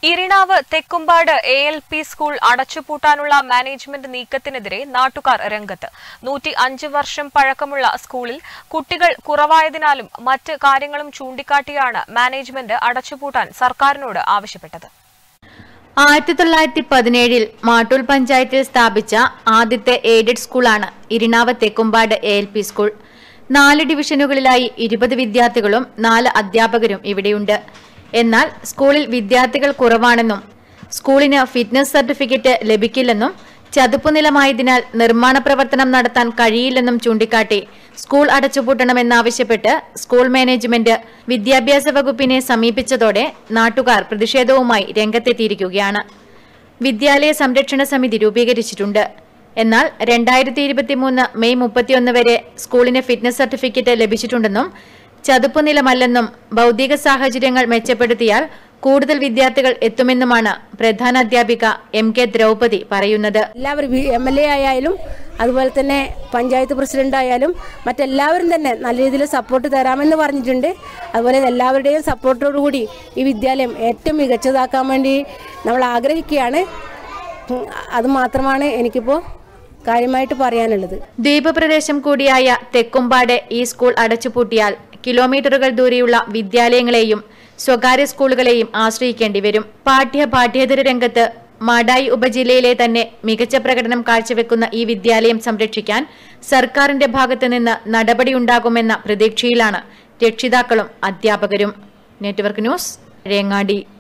Irinavu Thekkumpad A L P school അടച്ചുപൂട്ടാനുള്ള management നീക്കത്തിനെതിരെ നാട്ടുകാർ രംഗത്ത് നൂറ്റി അഞ്ച് വർഷം പഴക്കമുള്ള സ്കൂളിൽ കുട്ടികൾ കുറവായതിനാലും മറ്റ് കാര്യങ്ങളും ചൂണ്ടിക്കാട്ടിയാണ് മാനേജ്മെന്റ് അടച്ചുപൂട്ടാൻ സർക്കാരിനോട് ആവശ്യപ്പെട്ടത് ആയിരത്തി തൊള്ളായിരത്തി പതിനേഴിൽ മാട്ടൂൽ പഞ്ചായത്തിൽ സ്ഥാപിച്ച ആദ്യത്തെ എയ്ഡഡ് സ്കൂളാണ് Irinavu Thekkumpad A L P school നാല് ഡിവിഷനുകളിലായി ഇരുപത് വിദ്യാർത്ഥികളും നാല് അധ്യാപകരും ഇവിടെയുണ്ട് എന്നാൽ സ്കൂളിൽ വിദ്യാർത്ഥികൾ കുറവാണെന്നും സ്കൂളിന് ഫിറ്റ്നസ് സർട്ടിഫിക്കറ്റ് ലഭിക്കില്ലെന്നും ചതുപ്പുനിലമായതിനാൽ നിർമ്മാണ പ്രവർത്തനം നടത്താൻ കഴിയില്ലെന്നും ചൂണ്ടിക്കാട്ടി സ്കൂൾ അടച്ചുപൂട്ടണമെന്നാവശ്യപ്പെട്ട് സ്കൂൾ മാനേജ്മെന്റ് വിദ്യാഭ്യാസ വകുപ്പിനെ സമീപിച്ചതോടെ നാട്ടുകാർ പ്രതിഷേധവുമായി രംഗത്തെത്തിയിരിക്കുകയാണ് വിദ്യാലയ സംരക്ഷണ സമിതി രൂപീകരിച്ചിട്ടുണ്ട് എന്നാൽ രണ്ടായിരത്തി ഇരുപത്തിമൂന്ന് മെയ് മുപ്പത്തിയൊന്ന് വരെ സ്കൂളിന് ഫിറ്റ്നസ് സർട്ടിഫിക്കറ്റ് ലഭിച്ചിട്ടുണ്ടെന്നും ചതുപ്പുനിലമല്ലെന്നും ഭൗതിക സാഹചര്യങ്ങൾ മെച്ചപ്പെടുത്തിയാൽ കൂടുതൽ വിദ്യാർത്ഥികൾ എത്തുമെന്നുമാണ് പ്രധാന അധ്യാപിക എം കെ ദ്രൗപതി പറയുന്നത് എല്ലാവരും എം എൽ എ ആയാലും അതുപോലെ തന്നെ പഞ്ചായത്ത് പ്രസിഡന്റ് ആയാലും മറ്റെല്ലാവരും തന്നെ നല്ല രീതിയിൽ സപ്പോർട്ട് തരാമെന്ന് പറഞ്ഞിട്ടുണ്ട് അതുപോലെ എല്ലാവരുടെയും സപ്പോർട്ടോടുകൂടി ഈ വിദ്യാലയം ഏറ്റവും മികച്ചതാക്കാൻ വേണ്ടി നമ്മൾ ആഗ്രഹിക്കുകയാണ് ഉം, അത് മാത്രമാണ് എനിക്കിപ്പോൾ കാര്യമായിട്ട് പറയാനുള്ളത് ദ്വീപ് പ്രദേശം കൂടിയായ തെക്കുംപാട് ഈ സ്കൂൾ അടച്ചുപൂട്ടിയാൽ കിലോമീറ്ററുകൾ ദൂരെയുള്ള വിദ്യാലയങ്ങളെയും സ്വകാര്യ സ്കൂളുകളെയും ആശ്രയിക്കേണ്ടി വരും പാഠ്യ പാഠ്യേതര രംഗത്ത് മാടായി ഉപജില്ലയിലെ തന്നെ മികച്ച പ്രകടനം കാഴ്ചവെക്കുന്ന ഈ വിദ്യാലയം സംരക്ഷിക്കാൻ സർക്കാരിന്റെ ഭാഗത്തു നിന്ന് നടപടിയുണ്ടാകുമെന്ന പ്രതീക്ഷയിലാണ് രക്ഷിതാക്കളും അധ്യാപകരും നെറ്റ്വർക്ക് ന്യൂസ് രേങ്ങാടി